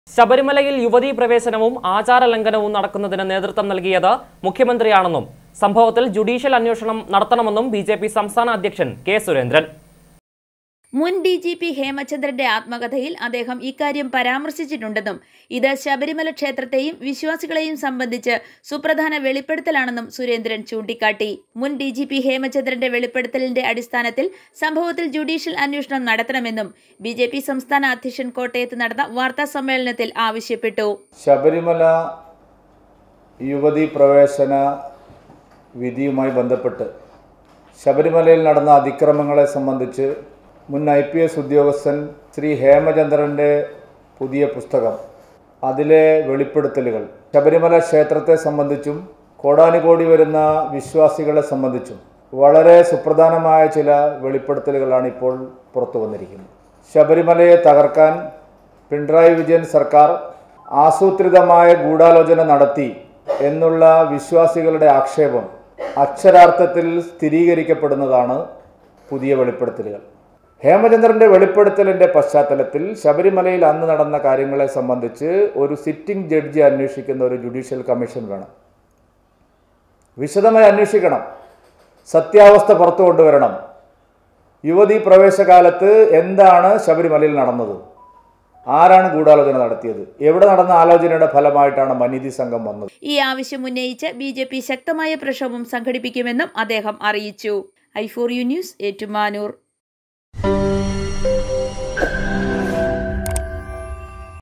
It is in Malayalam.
ശബരിമലയിൽ യുവതീ പ്രവേശനവും ആചാരലംഘനവും നടക്കുന്നതിന് നേതൃത്വം നൽകിയത് മുഖ്യമന്ത്രിയാണെന്നും സംഭവത്തിൽ ജുഡീഷ്യൽ അന്വേഷണം നടത്തണമെന്നും ബി സംസ്ഥാന അധ്യക്ഷൻ കെ സുരേന്ദ്രൻ മുൻ ഡി ജി പി ഹേമചന്ദ്രന്റെ ആത്മകഥയിൽ അദ്ദേഹം ഇക്കാര്യം പരാമർശിച്ചിട്ടുണ്ടെന്നും ഇത് ശബരിമല ക്ഷേത്രത്തെയും വിശ്വാസികളെയും സംബന്ധിച്ച് സുപ്രധാന വെളിപ്പെടുത്തലാണെന്നും സുരേന്ദ്രൻ ചൂണ്ടിക്കാട്ടി മുൻ ഡി ജി പി ഹേമചന്ദ്രന്റെ വെളിപ്പെടുത്തലിന്റെ അടിസ്ഥാനത്തിൽ സംഭവത്തിൽ ജുഡീഷ്യൽ അന്വേഷണം നടത്തണമെന്നും ബി ജെ പി സംസ്ഥാന അധ്യക്ഷൻ കോട്ടയത്ത് നടന്ന വാർത്താ സമ്മേളനത്തിൽ ആവശ്യപ്പെട്ടു ശബരിമല യുവതി പ്രവേശന വിധിയുമായി ബന്ധപ്പെട്ട് ശബരിമലയിൽ നടന്ന അതിക്രമങ്ങളെ സംബന്ധിച്ച് മുൻ ഐ പി എസ് ഉദ്യോഗസ്ഥൻ ശ്രീ ഹേമചന്ദ്രൻ്റെ പുതിയ പുസ്തകം അതിലെ വെളിപ്പെടുത്തലുകൾ ശബരിമല ക്ഷേത്രത്തെ സംബന്ധിച്ചും കോടാനുകോടി വരുന്ന വിശ്വാസികളെ സംബന്ധിച്ചും വളരെ സുപ്രധാനമായ ചില വെളിപ്പെടുത്തലുകളാണ് ഇപ്പോൾ പുറത്തു വന്നിരിക്കുന്നത് ശബരിമലയെ തകർക്കാൻ പിണറായി വിജയൻ സർക്കാർ ആസൂത്രിതമായ ഗൂഢാലോചന നടത്തി എന്നുള്ള വിശ്വാസികളുടെ ആക്ഷേപം അക്ഷരാർത്ഥത്തിൽ സ്ഥിരീകരിക്കപ്പെടുന്നതാണ് പുതിയ വെളിപ്പെടുത്തലുകൾ ഹേമചന്ദ്രന്റെ വെളിപ്പെടുത്തലിന്റെ പശ്ചാത്തലത്തിൽ ശബരിമലയിൽ അന്ന് നടന്ന കാര്യങ്ങളെ സംബന്ധിച്ച് ഒരു സിറ്റിംഗ് ജഡ്ജി അന്വേഷിക്കുന്ന ഒരു ജുഡീഷ്യൽ കമ്മീഷൻ വേണം വിശദമായി അന്വേഷിക്കണം സത്യാവസ്ഥ പുറത്തു കൊണ്ടുവരണം യുവതി പ്രവേശകാലത്ത് എന്താണ് ശബരിമലയിൽ നടന്നത് ആരാണ് ഗൂഢാലോചന നടത്തിയത് എവിടെ നടന്ന ആലോചനയുടെ ഫലമായിട്ടാണ് മനിതി സംഘം വന്നത് ഈ ആവശ്യം ഉന്നയിച്ച് ബി ജെ പി ശക്തമായ പ്രക്ഷോഭം സംഘടിപ്പിക്കുമെന്നും അദ്ദേഹം അറിയിച്ചു I four you news Ettumanoor